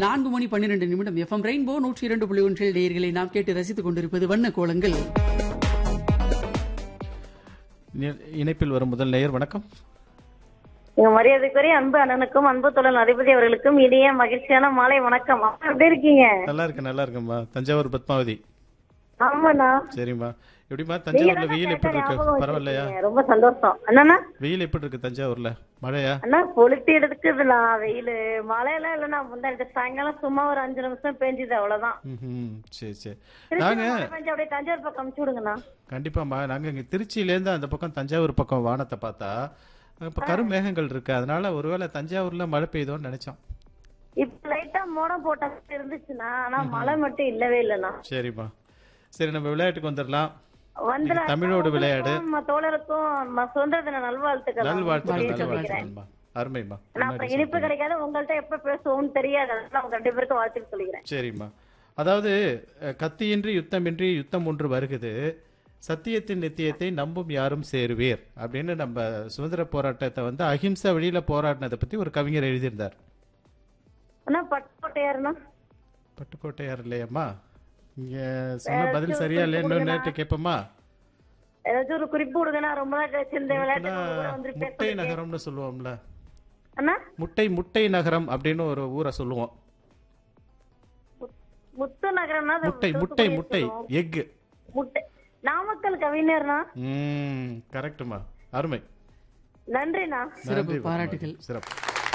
நான்கு மணி பன்னிரண்டு நிமிடம் எஃப்எம் ரெயின்போ நூற்றி இரண்டு புள்ளி ஒன்றில் நேயர்களை நாம் கேட்டு ரசித்துக் கொண்டிருப்பது வண்ண கோலங்கள் இணை- இணைப்பில் வரும் முதல் நேயர் வணக்கம் எங்க மரியாதைக்குரிய அன்பு அண்ணனுக்கும் அன்பு தொழில் அதிபதி அவர்களுக்கும் இனிய மகிழ்ச்சியான மாலை வணக்கம் அம்மா, எப்படி இருக்கீங்க நல்லா இருக்கு நல்லா இருக்கும்மா தஞ்சாவூர் பத்மாவதி ஆமாண்ணா சரிம்மா எப்படிம்மா நீங்க தஞ்சாவூர்ல தான் வெயில் கேட்ட எப்படி இருக்கு ஞாபகம் பரவாயில்லையா வச்சிருக்கீங்க. ரொம்ப சந்தோஷம் என்னண்ணா வெயில் எப்படி இருக்கு தஞ்சாவூர்ல மழையா அண்ணா கொளுத்தி எடுக்குதுண்ணா வெயில் மழையெல்லாம் இல்லைண்ணா முந்தாடி சாயங்காலம் சும்மா ஒரு அஞ்சு நிமிஷம் பெஞ்சுது அவ்வளவுதான் ம்ஹும். சரி சரி திருச்சி நாங்க மழை பெஞ்சு அப்படியே தஞ்சாவூர் பக்கம் அமுச்சு விடுங்கண்ணா கண்டிப்பாமா நாங்க இங்க திருச்சியில இருந்து அந்த பக்கம் தஞ்சாவூர் பக்கம் வானத்தை பார்த்தா இப்ப கருமேகங்கள் இருக்கு அதனால ஒருவேளை தஞ்சாவூர்ல மழை பெய்யுதோன்னு நினைச்சோம் இப்ப லைட்டா மோடம் போட்ட மாதிரி இருந்துச்சுண்ணா ஆனா மழை மட்டும் இல்லவே இல்லைண்ணா சரிம்மா சரி நம்ம விளையாட்டுக்கு வந்துடலாம் வந்து இன்னைக்கு தமிழோடு விளையாடு நம்ம தோழருக்கும் நம்ம சுதந்திர தின நல்வாழ்த்துக்கள் நல்வாழ்த்துக்கள் சொல்லிக்கிறேன். நல்வாழ்த்துக்கள்மா அருமைம்மா நான் முன்னாடி அப்புறம் இனிப்பு சொல்லிட்டீங்க. கிடைக்காத உங்கள்ட்ட எப்ப பேசுவோம்னு தெரியாது அதனால உங்க ரெண்டு பேருக்கும் வாழ்த்துக்கள் சொல்லிக்கிறேன் சரிம்மா அதாவது அஹ், கத்தியின்றி யுத்தமின்றி யுத்தம் ஒன்று வருகுது சத்தியத்தின் நித்தியத்தை நம்பும் யாரும் சேருவீர் அப்படின்னு நம்ம சுதந்திர போராட்டத்தை வந்து அஹிம்சை வழியில போராடினதை பத்தி ஒரு கவிஞர் எழுதியிருந்தார் அண்ணா பட்டுக்கோட்டையாருண்ணா பட்டுக்கோட்டையார் இல்லையம்மா இங்க சொன்ன பதில் சரியா இல்லைன்னு நேற்று கேட்போமா ஏதாச்சும் ஒரு குறிப்பு கொடுங்கண்ணா ரொம்ப நாள் கழிச்சு இந்த விளையாட்டு உங்க கூட வந்து முட்டை பேசுறதுக்கு. நகரம்னு சொல்லுவோம்ல அண்ணா முட்டை முட்டை நகரம் அப்படின்னு ஒரு ஊரை சொல்லுவோம் முத்து நகரம்னா அது முட்டை முட்டை தூத்துக்குடியை முட்டை சொல்லுவோம். எக் முட்டை நாமக்கல் கவிஞர்னா ம் கரெக்டுமா அருமை நன்றிண்ணா சிறப்பு நன்றி, பாராட்டுகள் சிறப்பு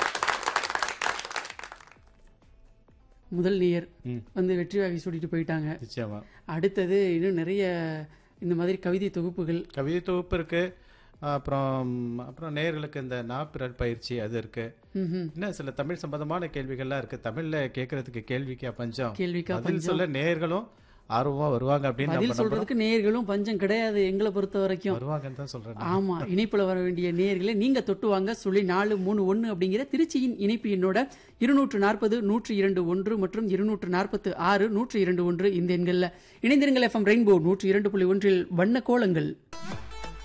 முதல் நேயர் ம். வந்து வெற்றி வாகை சூட்டிட்டு போயிட்டாங்க நிச்சயமா அடுத்தது இன்னும் நிறைய இந்த மாதிரி கவிதை தொகுப்புகள் கவிதை தொகுப்பு இருக்கு அப்புறம் அப்புறம் நேயர்களுக்கு இந்த நாப்பிரல் பயிற்சி அது இருக்கு ம்ஹும். இன்னும் சில தமிழ் சம்பந்தமான கேள்விகள்லாம் இருக்கு தமிழ்ல கேட்கறதுக்கு கேள்விக்கா பஞ்சம் கேள்விக்கா பதில் சொல்ல நேயர்களும் ஆர்வமா வருவாங்க அப்படின்னு நம்ம பதில் நம்புறோம். சொல்றதுக்கு நேயர்களும் பஞ்சம் கிடையாது எங்களை பொறுத்த வரைக்கும் வருவாங்கன்னு தான் சொல்றேன் நான். ஆமா இணைப்புல வர வேண்டிய நேயர்களை நீங்க தொட்டு வாங்க சொல்லி நாலு மூணு ஒன்னு அப்படிங்கிற திருச்சியின் இணைப்பு எண்ணோட இருநூற்று நாற்பது நூற்று இரண்டு ஒன்று மற்றும் இருநூற்று நாற்பத்து ஆறு நூற்று இரண்டு ஒன்று இந்த எண்கள்ல இணைந்திருங்கள் எஃப்எம் ரெயின்போ நூற்று இரண்டு புள்ளி ஒன்றில் வண்ண கோலங்கள்